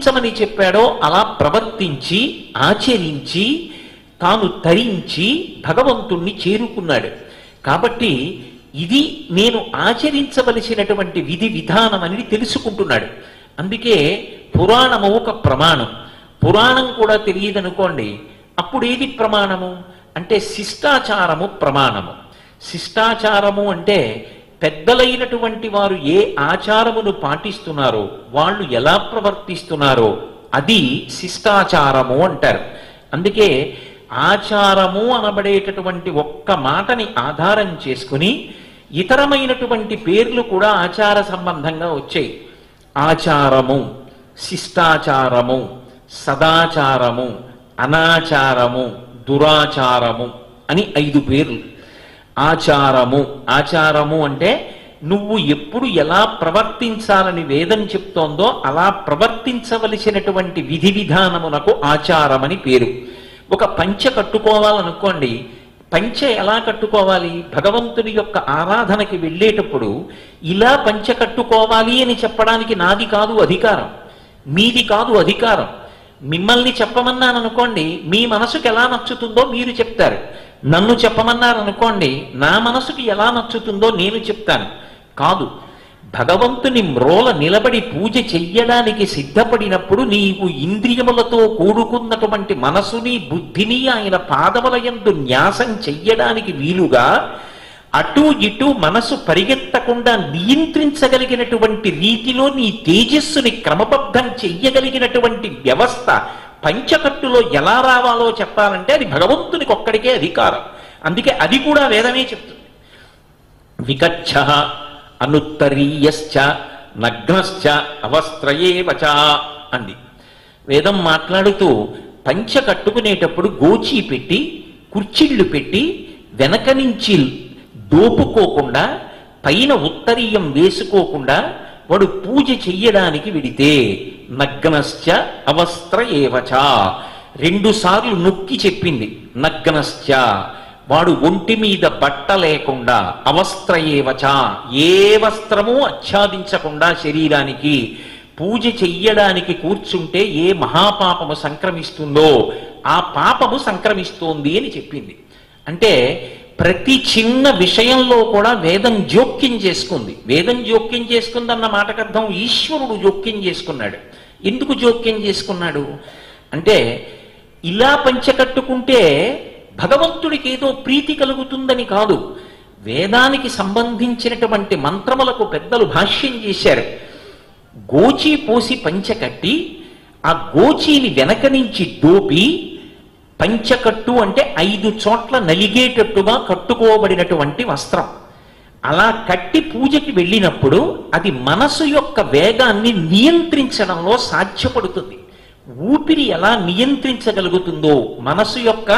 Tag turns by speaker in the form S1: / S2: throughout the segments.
S1: ప్రవర్తించమని చెప్పాడో అలా ప్రవర్తించి ఆచరించి తాను తరించి భగవంతుణ్ణి చేరుకున్నాడు కాబట్టి ఇది నేను ఆచరించవలసినటువంటి విధి విధానం అని తెలుసుకుంటున్నాడు అందుకే పురాణము ఒక ప్రమాణం పురాణం కూడా తెలియదనుకోండి అప్పుడు ఏది ప్రమాణము అంటే శిష్టాచారము ప్రమాణము శిష్టాచారము అంటే పెద్దలైనటువంటి వారు ఏ ఆచారమును పాటిస్తున్నారో వాళ్ళు ఎలా ప్రవర్తిస్తున్నారో అది శిష్టాచారము అంటారు అందుకే ఆచారము అనబడేటటువంటి ఒక్క మాటని ఆధారం చేసుకుని ఇతరమైనటువంటి పేర్లు కూడా ఆచార సంబంధంగా వచ్చాయి ఆచారము శిష్టాచారము సదాచారము అనాచారము దురాచారము అని ఐదు పేర్లు ఆచారము ఆచారము అంటే నువ్వు ఎప్పుడు ఎలా ప్రవర్తించాలని వేదం చెప్తోందో అలా ప్రవర్తించవలసినటువంటి విధి విధానమునకు ఆచారమని పేరు ఒక పంచ కట్టుకోవాలనుకోండి పంచ ఎలా కట్టుకోవాలి భగవంతుని యొక్క ఆరాధనకి వెళ్ళేటప్పుడు ఇలా పంచ కట్టుకోవాలి అని చెప్పడానికి నాది కాదు అధికారం మీది కాదు అధికారం మిమ్మల్ని చెప్పమన్నాను అనుకోండి మీ మనసుకు ఎలా నచ్చుతుందో మీరు చెప్తారు నన్ను చెప్పమన్నారు అనుకోండి నా మనసుకి ఎలా నచ్చుతుందో నేను చెప్తాను కాదు భగవంతుని మ్రోల నిలబడి పూజ చెయ్యడానికి సిద్ధపడినప్పుడు నీవు ఇంద్రియములతో కూడుకున్నటువంటి మనసుని బుద్ధిని ఆయన పాదముల యందు న్యాసం చెయ్యడానికి వీలుగా అటు ఇటు మనసు పరిగెత్తకుండా నియంత్రించగలిగినటువంటి రీతిలో నీ తేజస్సుని క్రమబద్ధం చెయ్యగలిగినటువంటి వ్యవస్థ పంచకట్టులో ఎలా రావాలో చెప్పాలంటే అది భగవంతునికి ఒక్కడికే అధికారం అందుకే అది కూడా వేదమే చెప్తుంది వికచ్చ అనుత్తరీయశ్చ నగ్నశ్చ అవస్త్రయేవచ అంది వేదం మాట్లాడుతూ పంచ కట్టుకునేటప్పుడు గోచి పెట్టి కుర్చీళ్లు పెట్టి వెనక నుంచి దోపుకోకుండా పైన ఉత్తరీయం వేసుకోకుండా వాడు పూజ చెయ్యడానికి విడితే నగ్నశ్చ అవస్త్ర ఏవచ రెండు సార్లు నొక్కి చెప్పింది నగ్నశ్చ వాడు ఒంటి మీద బట్ట లేకుండా అవస్త్ర ఏవచ ఏ వస్త్రము ఆచ్ఛాదించకుండా శరీరానికి పూజ చెయ్యడానికి కూర్చుంటే ఏ మహాపాపము సంక్రమిస్తుందో ఆ పాపము సంక్రమిస్తోంది అని చెప్పింది అంటే ప్రతి చిన్న విషయంలో కూడా వేదం జోక్యం చేసుకుంది వేదం జోక్యం చేసుకుందన్న మాటకు అర్థం ఈశ్వరుడు జోక్యం చేసుకున్నాడు ఎందుకు జోక్యం చేసుకున్నాడు అంటే ఇలా పంచకట్టుకుంటే భగవంతుడికి ఏదో ప్రీతి కలుగుతుందని కాదు వేదానికి సంబంధించినటువంటి మంత్రములకు పెద్దలు భాష్యం చేశారు గోచి పోసి పంచకట్టి ఆ గోచీని వెనక నుంచి దోపి పంచకట్టు అంటే ఐదు చోట్ల నలిగేటట్టుగా కట్టుకోబడినటువంటి వస్త్రం అలా కట్టి పూజకి వెళ్ళినప్పుడు అది మనసు యొక్క వేగాన్ని నియంత్రించడంలో సాధ్యపడుతుంది ఊపిరి ఎలా నియంత్రించగలుగుతుందో మనసు యొక్క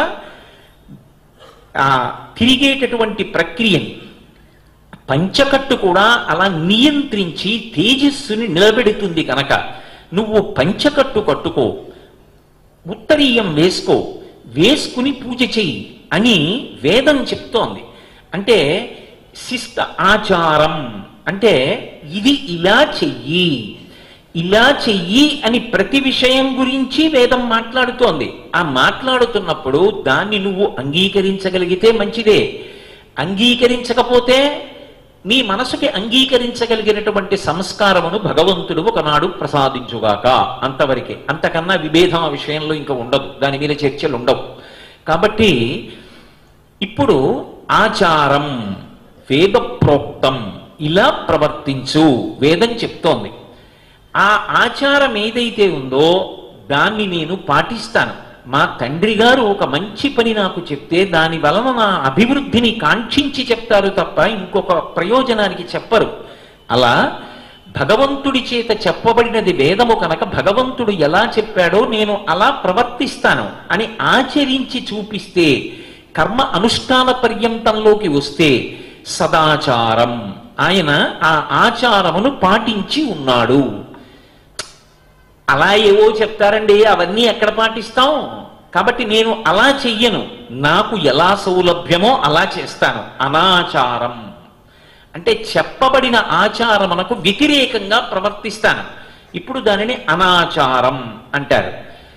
S1: ఆ తిరిగేటటువంటి ప్రక్రియని పంచకట్టు కూడా అలా నియంత్రించి తేజస్సుని నిలబెడుతుంది కనుక నువ్వు పంచకట్టు కట్టుకో ఉత్తరీయం వేసుకో వేసుకుని పూజ చెయ్యి అని వేదం చెప్తోంది అంటే శిష్ట ఆచారం అంటే ఇది ఇలా చెయ్యి ఇలా చెయ్యి అని ప్రతి విషయం గురించి వేదం మాట్లాడుతోంది ఆ మాట్లాడుతున్నప్పుడు దాన్ని నువ్వు అంగీకరించగలిగితే మంచిదే అంగీకరించకపోతే నీ మనసుకి అంగీకరించగలిగినటువంటి సంస్కారమును భగవంతుడు ఒకనాడు ప్రసాదించుగాక అంతవరకే అంతకన్నా విభేదం ఆ విషయంలో ఇంకా ఉండదు దాని మీద చర్చలు ఉండవు కాబట్టి ఇప్పుడు ఆచారం వేద ప్రోక్తం ఇలా ప్రవర్తించు వేదం చెప్తోంది ఆ ఆచారం ఏదైతే ఉందో దాన్ని నేను పాటిస్తాను మా తండ్రి గారు ఒక మంచి పని నాకు చెప్తే దాని వలన నా అభివృద్ధిని కాంక్షించి చెప్తారు తప్ప ఇంకొక ప్రయోజనానికి చెప్పరు అలా భగవంతుడి చేత చెప్పబడినది వేదము కనుక భగవంతుడు ఎలా చెప్పాడో నేను అలా ప్రవర్తిస్తాను అని ఆచరించి చూపిస్తే కర్మ అనుష్ఠాన పర్యంతంలోకి వస్తే సదాచారం ఆయన ఆ ఆచారమును పాటించి ఉన్నాడు అలా ఏవో చెప్తారండి అవన్నీ ఎక్కడ పాటిస్తాం కాబట్టి నేను అలా చెయ్యను నాకు ఎలా సౌలభ్యమో అలా చేస్తాను అనాచారం అంటే చెప్పబడిన ఆచారమునకు వ్యతిరేకంగా ప్రవర్తిస్తాను ఇప్పుడు దానిని అనాచారం అంటారు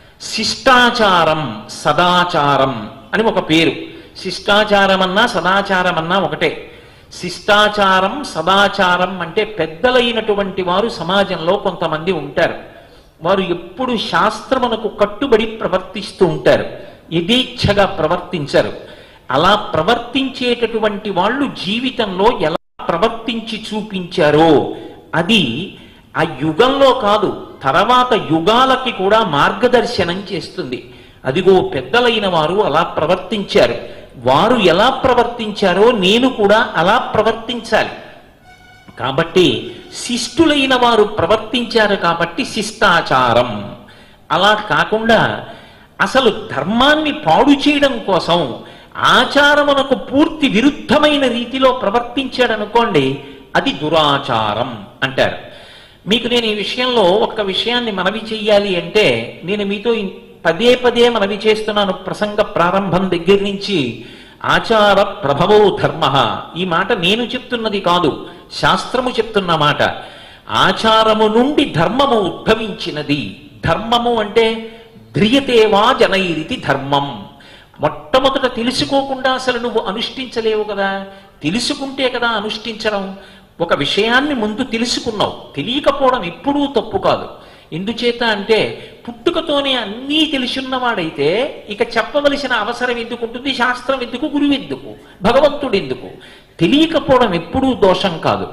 S1: శిష్టాచారం సదాచారం అని ఒక పేరు శిష్టాచారం అన్నా సదాచారం అన్నా ఒకటే శిష్టాచారం సదాచారం అంటే పెద్దలైనటువంటి వారు సమాజంలో కొంతమంది ఉంటారు వారు ఎప్పుడు శాస్త్రమునకు కట్టుబడి ప్రవర్తిస్తూ ఉంటారు యథేచ్ఛగా ప్రవర్తించరు అలా ప్రవర్తించేటటువంటి వాళ్ళు జీవితంలో ఎలా ప్రవర్తించి చూపించారో అది ఆ యుగంలో కాదు తర్వాత యుగాలకి కూడా మార్గదర్శనం చేస్తుంది అదిగో పెద్దలైన వారు అలా ప్రవర్తించారు వారు ఎలా ప్రవర్తించారో నేను కూడా అలా ప్రవర్తించాలి కాబట్టి శిష్టులైన వారు ప్రవర్తించారు కాబట్టి శిష్టాచారం అలా కాకుండా అసలు ధర్మాన్ని పాడు చేయడం కోసం ఆచారమునకు పూర్తి విరుద్ధమైన రీతిలో ప్రవర్తించాడనుకోండి అది దురాచారం అంటారు మీకు నేను ఈ విషయంలో ఒక్క విషయాన్ని మనవి చెయ్యాలి అంటే నేను మీతో ఇన్- పదే పదే మనవి చేస్తున్నాను ప్రసంగ ప్రారంభం దగ్గర నుంచి ఆచార ప్రభవో ధర్మ ఈ మాట నేను చెప్తున్నది కాదు శాస్త్రము చెప్తున్న మాట ఆచారము నుండి ధర్మము ఉద్భవించినది ధర్మము అంటే ధ్రియతేవా జనైరితి ధర్మం మొట్టమొదట తెలుసుకోకుండా అసలు నువ్వు అనుష్ఠించలేవు కదా తెలుసుకుంటే కదా అనుష్ఠించడం ఒక విషయాన్ని ముందు తెలుసుకున్నావు తెలియకపోవడం ఎప్పుడూ తప్పు కాదు ఎందుచేత అంటే పుట్టుకతోనే అన్నీ తెలుసున్నవాడైతే ఇక చెప్పవలసిన అవసరం ఎందుకు ఉంటుంది శాస్త్రం ఎందుకు గురువు ఎందుకు భగవంతుడు ఎందుకు తెలియకపోవడం ఎప్పుడూ దోషం కాదు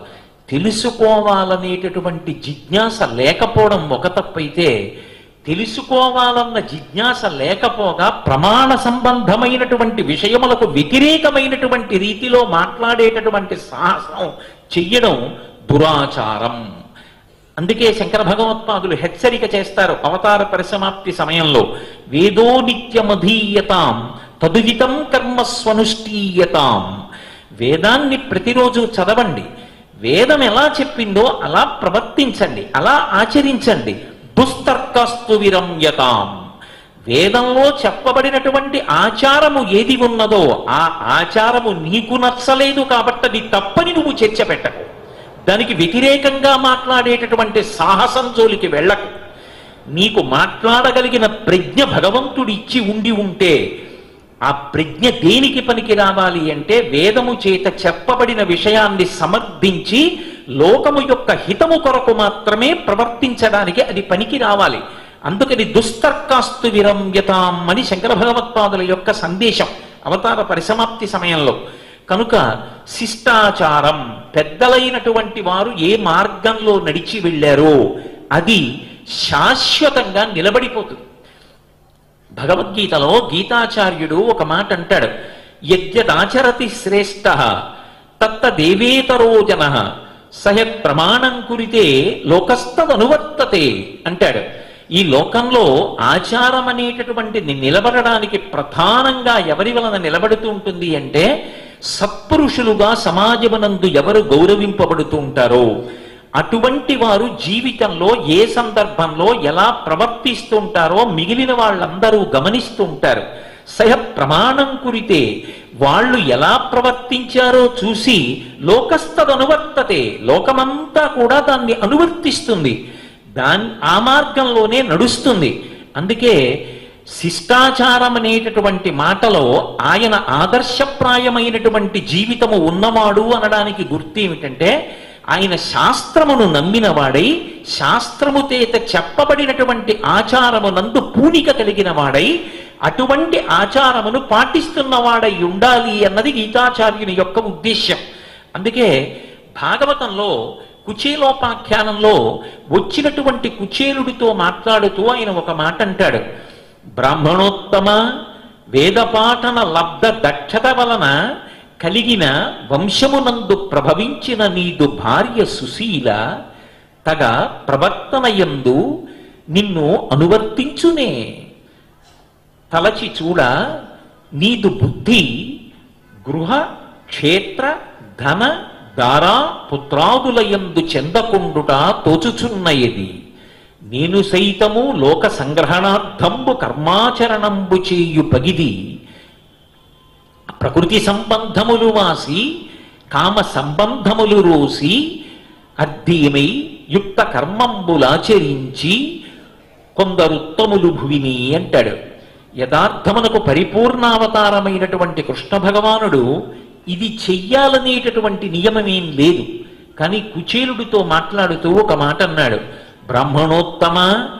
S1: తెలుసుకోవాలనేటటువంటి జిజ్ఞాస లేకపోవడం ఒక తప్పైతే తెలుసుకోవాలన్న జిజ్ఞాస లేకపోగా ప్రమాణ సంబంధమైనటువంటి విషయములకు వ్యతిరేకమైనటువంటి రీతిలో మాట్లాడేటటువంటి సాహసం చెయ్యడం దురాచారం అందుకే శంకర భగవత్పాదులు హెచ్చరిక చేస్తారు అవతార పరిసమాప్తి సమయంలో వేదో నిత్యమధీయతాం తదువితం కర్మ స్వనుష్ఠీయతాం వేదాన్ని ప్రతిరోజు చదవండి వేదం ఎలా చెప్పిందో అలా ప్రవర్తించండి అలా ఆచరించండి దుస్తర్కస్తు విరమ్యతాం వేదంలో చెప్పబడినటువంటి ఆచారము ఏది ఉన్నదో ఆ ఆచారము నీకు నచ్చలేదు కాబట్టి అది తప్పని నువ్వు చర్చ పెట్టకు దానికి వ్యతిరేకంగా మాట్లాడేటటువంటి సాహసం జోలికి వెళ్ళకు నీకు మాట్లాడగలిగిన ప్రజ్ఞ భగవంతుడు ఇచ్చి ఉండి ఉంటే ఆ ప్రజ్ఞ దేనికి పనికి రావాలి అంటే వేదము చేత చెప్పబడిన విషయాన్ని సమర్థించి లోకము యొక్క హితము కొరకు మాత్రమే ప్రవర్తించడానికి అది పనికి రావాలి అందుకని దుస్తర్కాస్తు విరమ్యతాం అని శంకర భగవత్పాదుల యొక్క సందేశం అవతార పరిసమాప్తి సమయంలో కనుక శిష్టాచారం పెద్దలైనటువంటి వారు ఏ మార్గంలో నడిచి వెళ్ళారో అది శాశ్వతంగా నిలబడిపోతుంది భగవద్గీతలో గీతాచార్యుడు ఒక మాట అంటాడు యద్యదాచరతి శ్రేష్ట తత్తదేవేతరో జన సహత్ ప్రమాణం కురితే లోకస్తదనువర్తతే అంటాడు ఈ లోకంలో ఆచారం అనేటటువంటిది నిలబడడానికి ప్రధానంగా ఎవరి వలన నిలబడుతూ ఉంటుంది అంటే సత్పురుషులుగా సమాజమునందు ఎవరు గౌరవింపబడుతూ ఉంటారో అటువంటి వారు జీవితంలో ఏ సందర్భంలో ఎలా ప్రవర్తిస్తూ ఉంటారో మిగిలిన వాళ్ళందరూ గమనిస్తూ ఉంటారు సహ ప్రమాణం కురితే వాళ్ళు ఎలా ప్రవర్తించారో చూసి లోకస్తదనువర్తతే లోకమంతా కూడా దాన్ని అనువర్తిస్తుంది దాని ఆ మార్గంలోనే నడుస్తుంది అందుకే శిష్టాచారం అనేటటువంటి మాటలో ఆయన ఆదర్శప్రాయమైనటువంటి జీవితము ఉన్నవాడు అనడానికి గుర్తు ఏమిటంటే ఆయన శాస్త్రమును నమ్మినవాడై శాస్త్రము చేత చెప్పబడినటువంటి ఆచారము నందు పూనిక కలిగిన వాడై అటువంటి ఆచారమును పాటిస్తున్నవాడై ఉండాలి అన్నది గీతాచార్యుని యొక్క ఉద్దేశ్యం అందుకే భాగవతంలో కుచేలోపాఖ్యానంలో వచ్చినటువంటి కుచేలుడితో మాట్లాడుతూ ఆయన ఒక మాట అంటాడు బ్రాహ్మణోత్తమ వేదపాఠన లబ్ధ దక్షత వలన కలిగిన వంశమునందు ప్రభవించిన నీదు భార్య సుశీల తగ ప్రవర్తనయందు నిన్ను అనువర్తించునే తలచి చూడ నీదు బుద్ధి గృహ క్షేత్ర ధన దారా పుత్రాదులయందు చెందకుండుట తోచుచున్నయది నేను సైతము లోక సంగ్రహణార్థంబు కర్మాచరణంబు చేయు పగిది ప్రకృతి సంబంధములు వాసి కామ సంబంధములు రోసి అద్దీయమై యుక్త కర్మంబులాచరించి కొందరుత్తములు భువిని అంటాడు యథార్థమునకు పరిపూర్ణావతారమైనటువంటి కృష్ణ భగవానుడు ఇది చెయ్యాలనేటటువంటి నియమమేం లేదు కానీ కుచేలుడితో మాట్లాడుతూ ఒక మాట అన్నాడు బ్రాహ్మణోత్తమ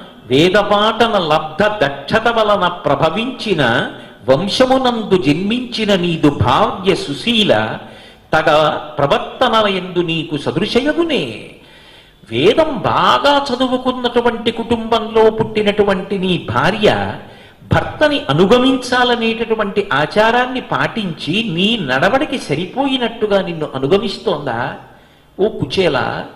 S1: వేదపాటన లబ్ధ దక్షత వలన ప్రభవించిన వంశమునందు జన్మించిన నీదు భావ్య సుశీల తగ ప్రవర్తనల ఎందు నీకు సదృశయగునే వేదం బాగా చదువుకున్నటువంటి కుటుంబంలో పుట్టినటువంటి నీ భార్య భర్తని అనుగమించాలనేటటువంటి ఆచారాన్ని పాటించి నీ నడవడికి సరిపోయినట్టుగా నిన్ను అనుగమిస్తోందా ఓ కుచేల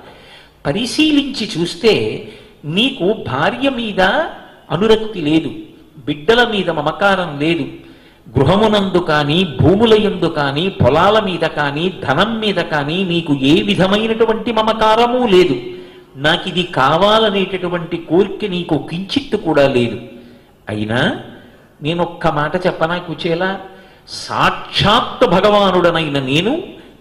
S1: పరిశీలించి చూస్తే నీకు భార్య మీద అనురక్తి లేదు బిడ్డల మీద మమకారం లేదు గృహమునందు కానీ భూముల యందు కానీ పొలాల మీద కానీ ధనం మీద కానీ నీకు ఏ విధమైనటువంటి మమకారము లేదు నాకు ఇది కావాలనేటటువంటి కోరిక నీకు కించిత్తు కూడా లేదు అయినా నేను ఒక్క మాట చెప్పనా కుచేలా సాక్షాత్ భగవానుడనైన నేను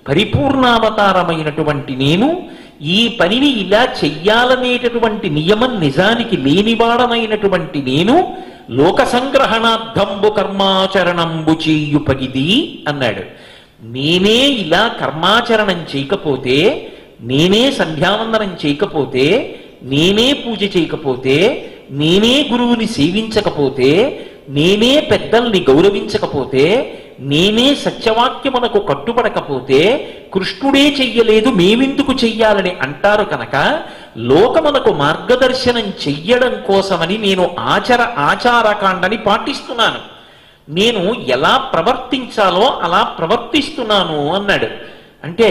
S1: పరిపూర్ణావతారమైనటువంటి నేను ఈ పనిని ఇలా చెయ్యాలనేటటువంటి నియమం నిజానికి లేనివాడనైనటువంటి నేను లోక సంగ్రహణార్థంబు కర్మాచరణంబు చేయుపగిది అన్నాడు నేనే ఇలా కర్మాచరణం చేయకపోతే నేనే సంధ్యావందనం చేయకపోతే నేనే పూజ చేయకపోతే నేనే గురువుని సేవించకపోతే నేనే పెద్దల్ని గౌరవించకపోతే నేనే సత్యవాక్యమునకు కట్టుబడకపోతే కృష్ణుడే చెయ్యలేదు మేమెందుకు చెయ్యాలని అంటారు కనుక లోకమునకు మార్గదర్శనం చెయ్యడం కోసమని నేను ఆచర ఆచారకాండని పాటిస్తున్నాను నేను ఎలా ప్రవర్తించాలో అలా ప్రవర్తిస్తున్నాను అన్నాడు అంటే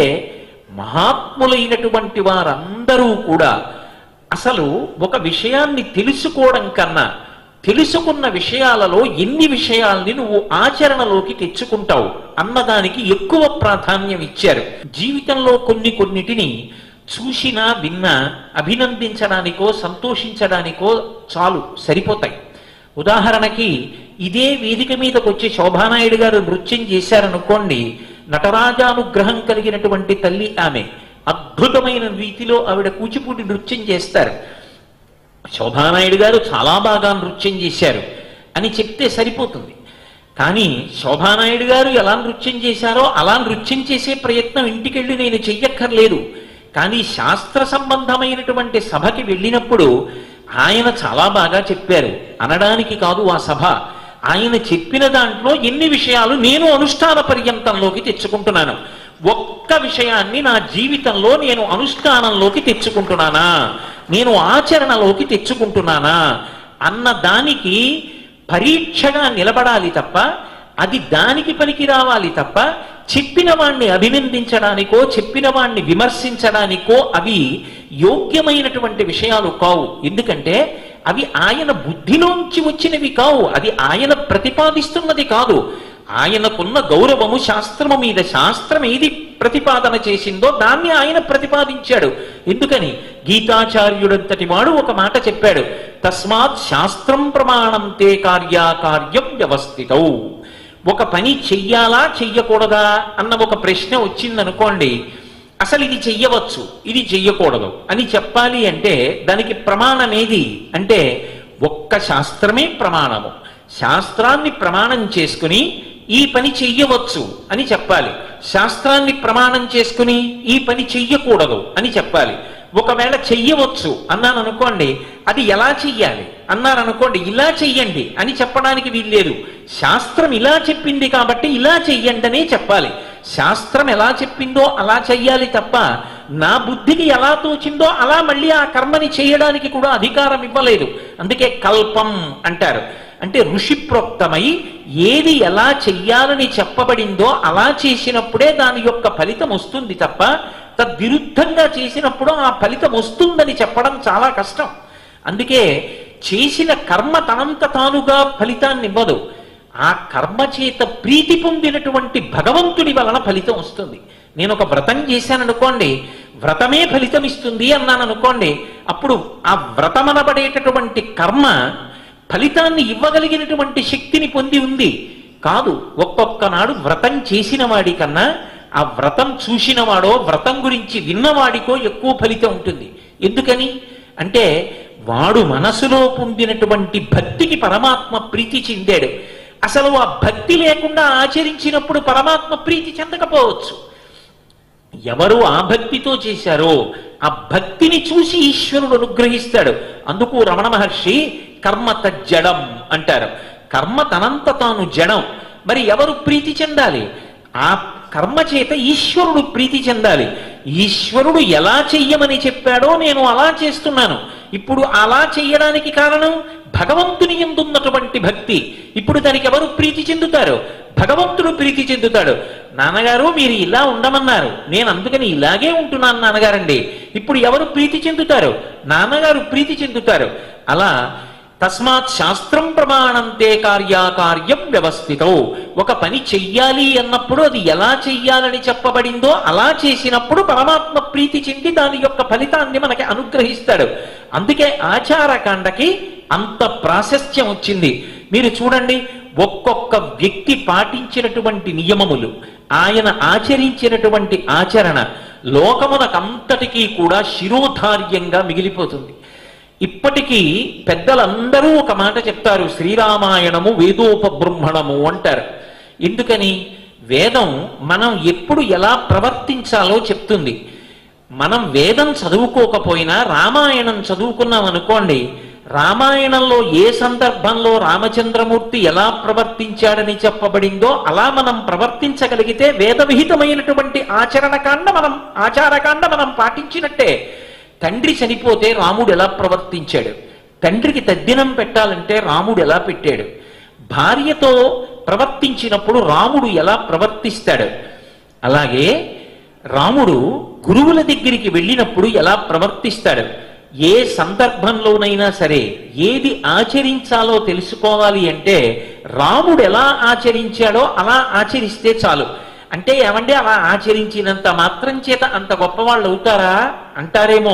S1: మహాత్ములైనటువంటి వారందరూ కూడా అసలు ఒక విషయాన్ని తెలుసుకోవడం కన్నా తెలుసుకున్న విషయాలలో ఎన్ని విషయాల్ని నువ్వు ఆచరణలోకి తెచ్చుకుంటావు అన్నదానికి ఎక్కువ ప్రాధాన్యం ఇచ్చారు జీవితంలో కొన్ని కొన్నిటిని చూసినా విన్నా అభినందించడానికో సంతోషించడానికో చాలు సరిపోతాయి ఉదాహరణకి ఇదే వేదిక మీదకి వచ్చి శోభానాయుడు గారు నృత్యం చేశారనుకోండి నటరాజానుగ్రహం కలిగినటువంటి తల్లి ఆమె అద్భుతమైన రీతిలో ఆవిడ కూచిపూడి నృత్యం చేస్తారు శోభానాయుడు గారు చాలా బాగా నృత్యం చేశారు అని చెప్తే సరిపోతుంది కానీ శోభానాయుడు గారు ఎలా నృత్యం చేశారో అలా నృత్యం చేసే ప్రయత్నం ఇంటికెళ్ళి నేను చెయ్యక్కర్లేదు కానీ శాస్త్ర సంబంధమైనటువంటి సభకి వెళ్ళినప్పుడు ఆయన చాలా బాగా చెప్పారు అనడానికి కాదు ఆ సభ ఆయన చెప్పిన దాంట్లో ఎన్ని విషయాలు నేను అనుష్ఠాన పర్యంతంలోకి తెచ్చుకుంటున్నాను ఒక్క విషయాన్ని నా జీవితంలో నేను అనుష్ఠానంలోకి తెచ్చుకుంటున్నానా నేను ఆచరణలోకి తెచ్చుకుంటున్నానా అన్న దానికి పరీక్షగా నిలబడాలి తప్ప అది దానికి పనికి రావాలి తప్ప చెప్పిన వాణ్ణి అభినందించడానికో చెప్పిన వాణ్ణి విమర్శించడానికో అవి యోగ్యమైనటువంటి విషయాలు కావు ఎందుకంటే అవి ఆయన బుద్ధిలోంచి వచ్చినవి కావు అది ఆయన ప్రతిపాదిస్తున్నది కాదు ఆయనకున్న గౌరవము శాస్త్రము మీద శాస్త్రం ఏది ప్రతిపాదన చేసిందో దాన్ని ఆయన ప్రతిపాదించాడు ఎందుకని గీతాచార్యుడంతటి వాడు ఒక మాట చెప్పాడు తస్మాత్ శాస్త్రం ప్రమాణం తే కార్యాకార్యం వ్యవస్థితౌ ఒక పని చెయ్యాలా చెయ్యకూడదా అన్న ఒక ప్రశ్న వచ్చిందనుకోండి అసలు ఇది చెయ్యవచ్చు ఇది చెయ్యకూడదు అని చెప్పాలి అంటే దానికి ప్రమాణం ఏది అంటే ఒక్క శాస్త్రమే ప్రమాణము శాస్త్రాన్ని ప్రమాణం చేసుకుని ఈ పని చెయ్యవచ్చు అని చెప్పాలి శాస్త్రాన్ని ప్రమాణం చేసుకుని ఈ పని చెయ్యకూడదు అని చెప్పాలి ఒకవేళ చెయ్యవచ్చు అన్నాను అనుకోండి అది ఎలా చెయ్యాలి అన్నారు అనుకోండి ఇలా చెయ్యండి అని చెప్పడానికి వీల్లేదు శాస్త్రం ఇలా చెప్పింది కాబట్టి ఇలా చెయ్యండి అనే చెప్పాలి శాస్త్రం ఎలా చెప్పిందో అలా చెయ్యాలి తప్ప నా బుద్ధికి ఎలా తోచిందో అలా మళ్ళీ ఆ కర్మని చేయడానికి కూడా అధికారం ఇవ్వలేదు అందుకే కల్పం అంటారు అంటే ఋషి ప్రోక్తమై ఏది ఎలా చెయ్యాలని చెప్పబడిందో అలా చేసినప్పుడే దాని యొక్క ఫలితం వస్తుంది తప్ప తద్విరుద్ధంగా చేసినప్పుడు ఆ ఫలితం వస్తుందని చెప్పడం చాలా కష్టం అందుకే చేసిన కర్మ తనంత తానుగా ఫలితాన్ని ఇవ్వదు ఆ కర్మ చేత ప్రీతి పొందినటువంటి భగవంతుడి వలన ఫలితం వస్తుంది నేను ఒక వ్రతం చేశాను అనుకోండి వ్రతమే ఫలితం ఇస్తుంది అన్నాను అనుకోండి అప్పుడు ఆ వ్రతమనబడేటటువంటి కర్మ ఫలితాన్ని ఇవ్వగలిగినటువంటి శక్తిని పొంది ఉంది కాదు ఒక్కొక్క నాడు వ్రతం చేసిన వాడి కన్నా ఆ వ్రతం చూసినవాడో వ్రతం గురించి విన్నవాడికో ఎక్కువ ఫలితం ఉంటుంది ఎందుకని అంటే వాడు మనసులో పొందినటువంటి భక్తికి పరమాత్మ ప్రీతి చెందాడు అసలు ఆ భక్తి లేకుండా ఆచరించినప్పుడు పరమాత్మ ప్రీతి చెందకపోవచ్చు ఎవరు ఆ భక్తితో చేశారో ఆ భక్తిని చూసి ఈశ్వరుడు అనుగ్రహిస్తాడు అందుకు రమణ మహర్షి కర్మ తజ్జడం అంటారు కర్మ తనంత తాను జడం మరి ఎవరు ప్రీతి చెందాలి ఆ కర్మ చేత ఈశ్వరుడు ప్రీతి చెందాలి ఈశ్వరుడు ఎలా చెయ్యమని చెప్పాడో నేను అలా చేస్తున్నాను ఇప్పుడు అలా చెయ్యడానికి కారణం భగవంతుని ఎందున్నటువంటి భక్తి ఇప్పుడు దానికి ఎవరు ప్రీతి చెందుతారు భగవంతుడు ప్రీతి చెందుతాడు నాన్నగారు మీరు ఇలా ఉండమన్నారు నేను అందుకని ఇలాగే ఉంటున్నాను నాన్నగారండి ఇప్పుడు ఎవరు ప్రీతి చెందుతారు నాన్నగారు ప్రీతి చెందుతారు అలా తస్మాత్ శాస్త్రం ప్రమాణంతే కార్యాకార్యం వ్యవస్థితో ఒక పని చెయ్యాలి అన్నప్పుడు అది ఎలా చెయ్యాలని చెప్పబడిందో అలా చేసినప్పుడు పరమాత్మ ప్రీతి చెంది దాని యొక్క ఫలితాన్ని మనకి అనుగ్రహిస్తాడు అందుకే ఆచారకాండకి అంత ప్రాశస్త్యం వచ్చింది మీరు చూడండి ఒక్కొక్క వ్యక్తి పాటించినటువంటి నియమములు ఆయన ఆచరించినటువంటి ఆచరణ లోకమునకంతటికీ కూడా శిరోధార్యంగా మిగిలిపోతుంది ఇప్పటికీ పెద్దలందరూ ఒక మాట చెప్తారు శ్రీరామాయణము వేదోపబృంహణము అంటారు ఎందుకని వేదం మనం ఎప్పుడు ఎలా ప్రవర్తించాలో చెప్తుంది మనం వేదం చదువుకోకపోయినా రామాయణం చదువుకున్నాం అనుకోండి రామాయణంలో ఏ సందర్భంలో రామచంద్రమూర్తి ఎలా ప్రవర్తించాడని చెప్పబడిందో అలా మనం ప్రవర్తించగలిగితే వేద విహితమైనటువంటి ఆచరణకాండ మనం ఆచారకాండ మనం పాటించినట్టే తండ్రి చనిపోతే రాముడు ఎలా ప్రవర్తించాడు తండ్రికి తద్దినం పెట్టాలంటే రాముడు ఎలా పెట్టాడు భార్యతో ప్రవర్తించినప్పుడు రాముడు ఎలా ప్రవర్తిస్తాడు అలాగే రాముడు గురువుల దగ్గరికి వెళ్ళినప్పుడు ఎలా ప్రవర్తిస్తాడు ఏ సందర్భంలోనైనా సరే ఏది ఆచరించాలో తెలుసుకోవాలి అంటే రాముడు ఎలా ఆచరించాడో అలా ఆచరిస్తే చాలు అంటే ఏమంటే అలా ఆచరించినంత మాత్రం చేత అంత గొప్పవాళ్ళు అవుతారా అంటారేమో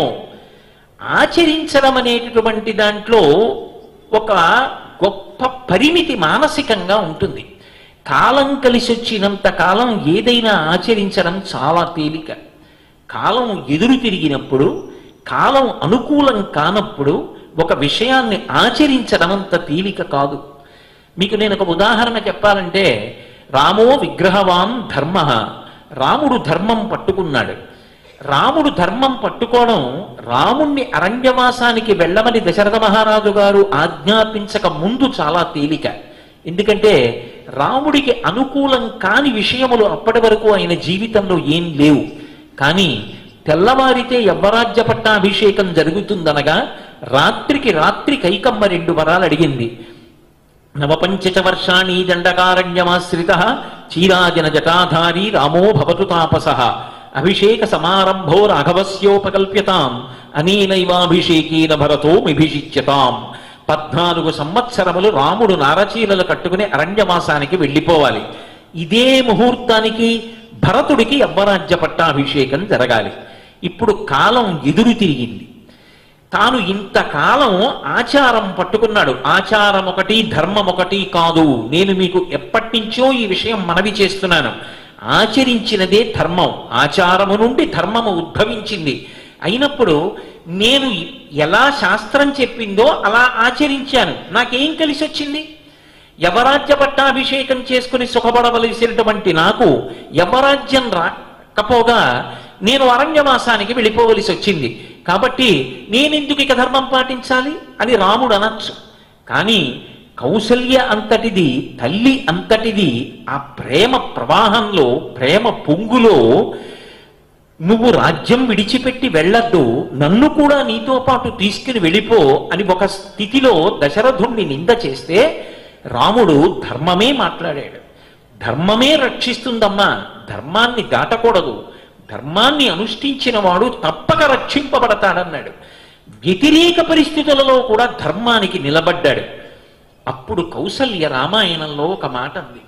S1: ఆచరించడం అనేటటువంటి దాంట్లో ఒక గొప్ప పరిమితి మానసికంగా ఉంటుంది కాలం కలిసి వచ్చినంత కాలం ఏదైనా ఆచరించడం చాలా తేలిక కాలం ఎదురు తిరిగినప్పుడు కాలం అనుకూలం కానప్పుడు ఒక విషయాన్ని ఆచరించడం అంత తేలిక కాదు మీకు నేను ఒక ఉదాహరణ చెప్పాలంటే రామో విగ్రహవాన్ ధర్మ రాముడు ధర్మం పట్టుకున్నాడు రాముడు ధర్మం పట్టుకోవడం రాముణ్ణి అరణ్యవాసానికి వెళ్ళమని దశరథ మహారాజు గారు ఆజ్ఞాపించక ముందు చాలా తేలిక ఎందుకంటే రాముడికి అనుకూలం కాని విషయములు అప్పటి వరకు ఆయన జీవితంలో ఏం లేవు కానీ తెల్లవారితే యవ్వరాజ్య పట్టాభిషేకం జరుగుతుందనగా రాత్రికి రాత్రి కైకమ్మ రెండు వరాలు అడిగింది నవపంచచ వర్షాణి దండకారణ్యమాశ్రిత చీరాజన జటాధారి రామో భవతు తాపస అభిషేక సమారంభో రాఘవస్యోపకల్ప్యతాం అనేనైవాభిషేకేన భరతో మిభిషిచ్యతాం పద్నాలుగు సంవత్సరములు రాముడు నారచీలలు కట్టుకుని అరణ్యవాసానికి వెళ్ళిపోవాలి ఇదే ముహూర్తానికి భరతుడికి యవ్వరాజ్య పట్టాభిషేకం జరగాలి ఇప్పుడు కాలం ఎదురు తిరిగింది తాను ఇంతకాలం ఆచారం పట్టుకున్నాడు ఆచారం ఒకటి ధర్మం ఒకటి కాదు నేను మీకు ఎప్పటి నుంచో ఈ విషయం మనవి చేస్తున్నాను ఆచరించినదే ధర్మం ఆచారము నుండి ధర్మము ఉద్భవించింది అయినప్పుడు నేను ఎలా శాస్త్రం చెప్పిందో అలా ఆచరించాను నాకేం కలిసి వచ్చింది యవరాజ్య పట్టాభిషేకం చేసుకుని సుఖపడవలసినటువంటి నాకు యవరాజ్యం రాకపోగా నేను అరణ్యవాసానికి వెళ్ళిపోవలసి వచ్చింది కాబట్టి నేనెందుకు ఇక ధర్మం పాటించాలి అని రాముడు అనొచ్చు కానీ కౌసల్య అంతటిది తల్లి అంతటిది ఆ ప్రేమ ప్రవాహంలో ప్రేమ పొంగులో నువ్వు రాజ్యం విడిచిపెట్టి వెళ్ళొద్దు నన్ను కూడా నీతో పాటు తీసుకుని వెళ్ళిపో అని ఒక స్థితిలో దశరథుణ్ణి నింద చేస్తే రాముడు ధర్మమే మాట్లాడాడు ధర్మమే రక్షిస్తుందమ్మా ధర్మాన్ని దాటకూడదు ధర్మాన్ని అనుష్ఠించిన వాడు తప్పక రక్షింపబడతాడన్నాడు వ్యతిరేక పరిస్థితులలో కూడా ధర్మానికి నిలబడ్డాడు అప్పుడు కౌసల్య రామాయణంలో ఒక మాట ఉంది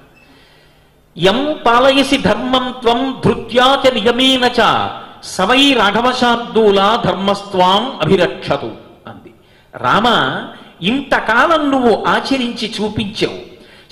S1: యం పాలయసి ధర్మం త్వం ధృత్యాచ నియమేన చ సవై రాఘవశార్దూలా ధర్మస్త్వాం అభిరక్షతు అంది రామ ఇంతకాలం నువ్వు ఆచరించి చూపించావు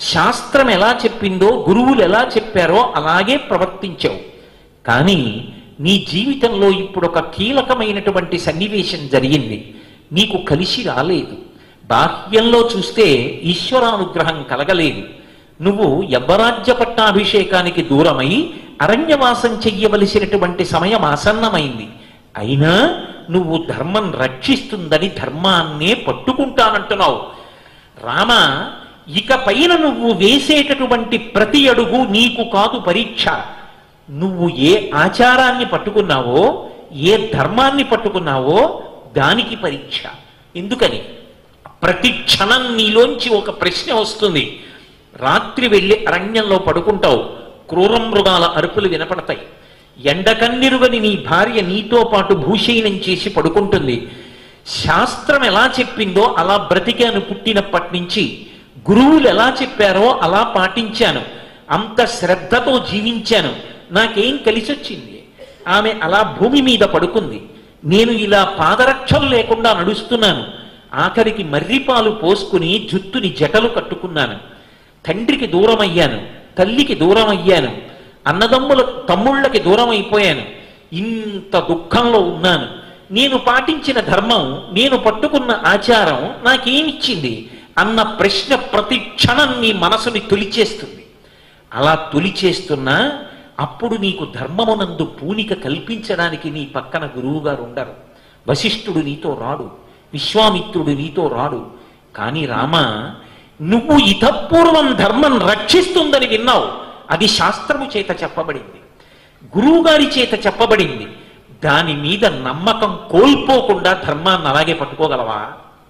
S1: శాస్త్రం ఎలా చెప్పిందో గురువులు ఎలా చెప్పారో అలాగే ప్రవర్తించావు కానీ నీ జీవితంలో ఇప్పుడు ఒక కీలకమైనటువంటి సన్నివేశం జరిగింది నీకు కలిసి రాలేదు బాహ్యంలో చూస్తే ఈశ్వరానుగ్రహం కలగలేదు నువ్వు యవ్వరాజ్య పట్టాభిషేకానికి దూరమై అరణ్యవాసం చెయ్యవలసినటువంటి సమయం ఆసన్నమైంది అయినా నువ్వు ధర్మం రక్షిస్తుందని ధర్మాన్నే పట్టుకుంటానంటున్నావు రామ ఇక పైన నువ్వు వేసేటటువంటి ప్రతి అడుగు నీకు కాదు పరీక్ష నువ్వు ఏ ఆచారాన్ని పట్టుకున్నావో ఏ ధర్మాన్ని పట్టుకున్నావో దానికి పరీక్ష ఎందుకని ప్రతి క్షణం నీలోంచి ఒక ప్రశ్న వస్తుంది రాత్రి వెళ్ళి అరణ్యంలో పడుకుంటావు క్రూర మృగాల అరుపులు వినపడతాయి ఎండకన్నిరుగని నీ భార్య నీతో పాటు భూషయనం చేసి పడుకుంటుంది శాస్త్రం ఎలా చెప్పిందో అలా బ్రతికాను పుట్టినప్పటి నుంచి గురువులు ఎలా చెప్పారో అలా పాటించాను అంత శ్రద్ధతో జీవించాను నాకేం కలిసొచ్చింది ఆమె అలా భూమి మీద పడుకుంది నేను ఇలా పాదరక్షలు లేకుండా నడుస్తున్నాను ఆఖరికి మర్రిపాలు పోసుకుని జుత్తుని జటలు కట్టుకున్నాను తండ్రికి దూరం అయ్యాను తల్లికి దూరం అయ్యాను అన్నదమ్ముల తమ్ముళ్ళకి దూరం అయిపోయాను ఇంత దుఃఖంలో ఉన్నాను నేను పాటించిన ధర్మం నేను పట్టుకున్న ఆచారం నాకేమిచ్చింది అన్న ప్రశ్న ప్రతి క్షణం నీ మనసుని తొలిచేస్తుంది అలా తొలిచేస్తున్నా అప్పుడు నీకు ధర్మమునందు పూనిక కల్పించడానికి నీ పక్కన గురువుగారు ఉండరు వశిష్ఠుడు నీతో రాడు విశ్వామిత్రుడు నీతో రాడు కానీ రామ నువ్వు ఇతపూర్వం ధర్మం రక్షిస్తుందని విన్నావు అది శాస్త్రము చేత చెప్పబడింది గురువుగారి చేత చెప్పబడింది దాని మీద నమ్మకం కోల్పోకుండా ధర్మాన్ని అలాగే పట్టుకోగలవా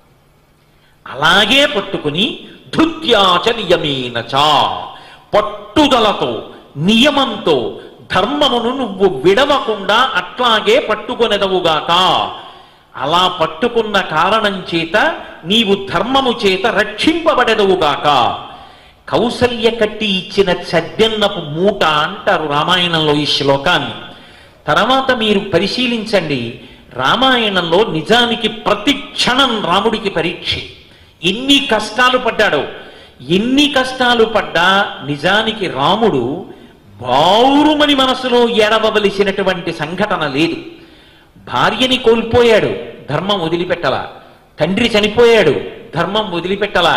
S1: అలాగే పట్టుకుని ధృత్యాచ నియమేనచ పట్టుదలతో నియమంతో ధర్మమును నువ్వు విడవకుండా అట్లాగే పట్టుకొనెదవుగాక అలా పట్టుకున్న కారణం చేత నీవు ధర్మము చేత రక్షింపబడెదవుగాక కౌసల్య కట్టి ఇచ్చిన చద్దెన్నపు మూట అంటారు రామాయణంలో ఈ శ్లోకాన్ని తర్వాత మీరు పరిశీలించండి రామాయణంలో నిజానికి ప్రతి క్షణం రాముడికి పరీక్ష ఎన్ని కష్టాలు పడ్డాడో ఎన్ని కష్టాలు పడ్డా నిజానికి రాముడు బావురుమని మనసులో ఏడవవలసినటువంటి సంఘటన లేదు భార్యని కోల్పోయాడు ధర్మం వదిలిపెట్టలా తండ్రి చనిపోయాడు ధర్మం వదిలిపెట్టలా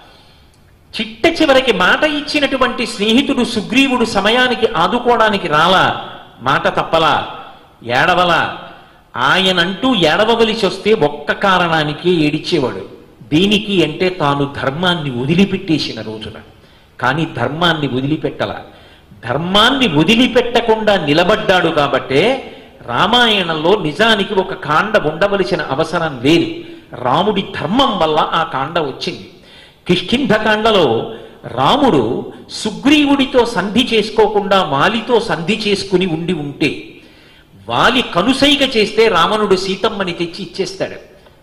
S1: చిట్ట చివరికి మాట ఇచ్చినటువంటి స్నేహితుడు సుగ్రీవుడు సమయానికి ఆదుకోవడానికి రాలా మాట తప్పలా ఏడవలా ఆయనంటూ ఏడవవలసి వస్తే ఒక్క కారణానికి ఏడిచేవాడు దీనికి అంటే తాను ధర్మాన్ని వదిలిపెట్టేసిన రోజున కానీ ధర్మాన్ని వదిలిపెట్టల ధర్మాన్ని వదిలిపెట్టకుండా నిలబడ్డాడు కాబట్టే రామాయణంలో నిజానికి ఒక కాండ ఉండవలసిన అవసరం లేదు రాముడి ధర్మం వల్ల ఆ కాండ వచ్చింది కిష్కింధకాండలో రాముడు సుగ్రీవుడితో సంధి చేసుకోకుండా వాలితో సంధి చేసుకుని ఉండి ఉంటే వాలి కనుసైగ చేస్తే రావణుడు సీతమ్మని తెచ్చి ఇచ్చేస్తాడు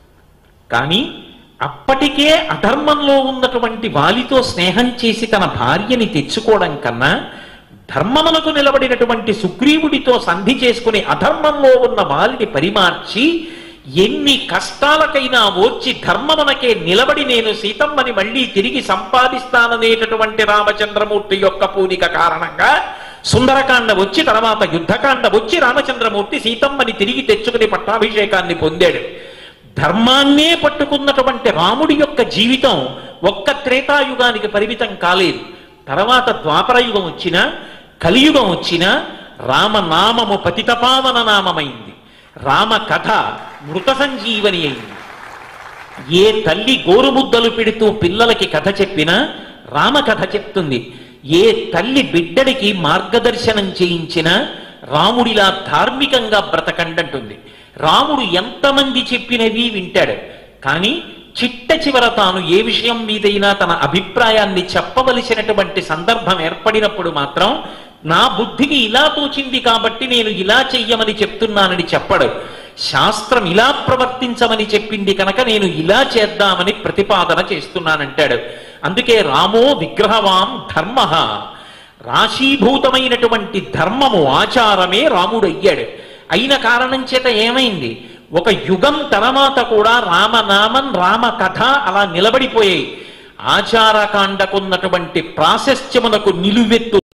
S1: కానీ అప్పటికే అధర్మంలో ఉన్నటువంటి వాలితో స్నేహం చేసి తన భార్యని తెచ్చుకోవడం కన్నా ధర్మమునకు నిలబడినటువంటి సుగ్రీవుడితో సంధి చేసుకుని అధర్మంలో ఉన్న వాలిని పరిమార్చి ఎన్ని కష్టాలకైనా ఓర్చి ధర్మమునకే నిలబడి నేను సీతమ్మని మళ్ళీ తిరిగి సంపాదిస్తాననేటటువంటి రామచంద్రమూర్తి యొక్క పూనిక కారణంగా సుందరకాండ వచ్చి తర్వాత యుద్ధకాండ వచ్చి రామచంద్రమూర్తి సీతమ్మని తిరిగి తెచ్చుకుని పట్టాభిషేకాన్ని పొందాడు ధర్మాన్నే పట్టుకున్నటువంటి రాముడి యొక్క జీవితం ఒక్క త్రేతాయుగానికి పరిమితం కాలేదు తర్వాత ద్వాపరయుగం వచ్చినా కలియుగం వచ్చినా రామనామము పతితపావన నామమైంది రామ కథ మృత సంజీవని అయింది ఏ తల్లి గోరుముద్దలు పెడుతూ పిల్లలకి కథ చెప్పినా రామ కథ చెప్తుంది ఏ తల్లి బిడ్డడికి మార్గదర్శనం చేయించినా రాముడిలా ధార్మికంగా బ్రతకండంటుంది రాముడు ఎంతమంది చెప్పినవి వింటాడు కానీ చిట్ట చివర తాను ఏ విషయం మీదైనా తన అభిప్రాయాన్ని చెప్పవలసినటువంటి సందర్భం ఏర్పడినప్పుడు మాత్రం నా బుద్ధికి ఇలా తోచింది కాబట్టి నేను ఇలా చెయ్యమని చెప్తున్నానని చెప్పడు శాస్త్రం ఇలా ప్రవర్తించమని చెప్పింది కనుక నేను ఇలా చేద్దామని ప్రతిపాదన చేస్తున్నానంటాడు అందుకే రామో విగ్రహవాం ధర్మ రాశీభూతమైనటువంటి ధర్మము ఆచారమే రాముడు అయ్యాడు అయిన కారణం చేత ఏమైంది ఒక యుగం తర్వాత కూడా రామనామం రామ కథ అలా నిలబడిపోయాయి ఆచారకాండకున్నటువంటి ప్రాశస్త్యమునకు నిలువెత్తు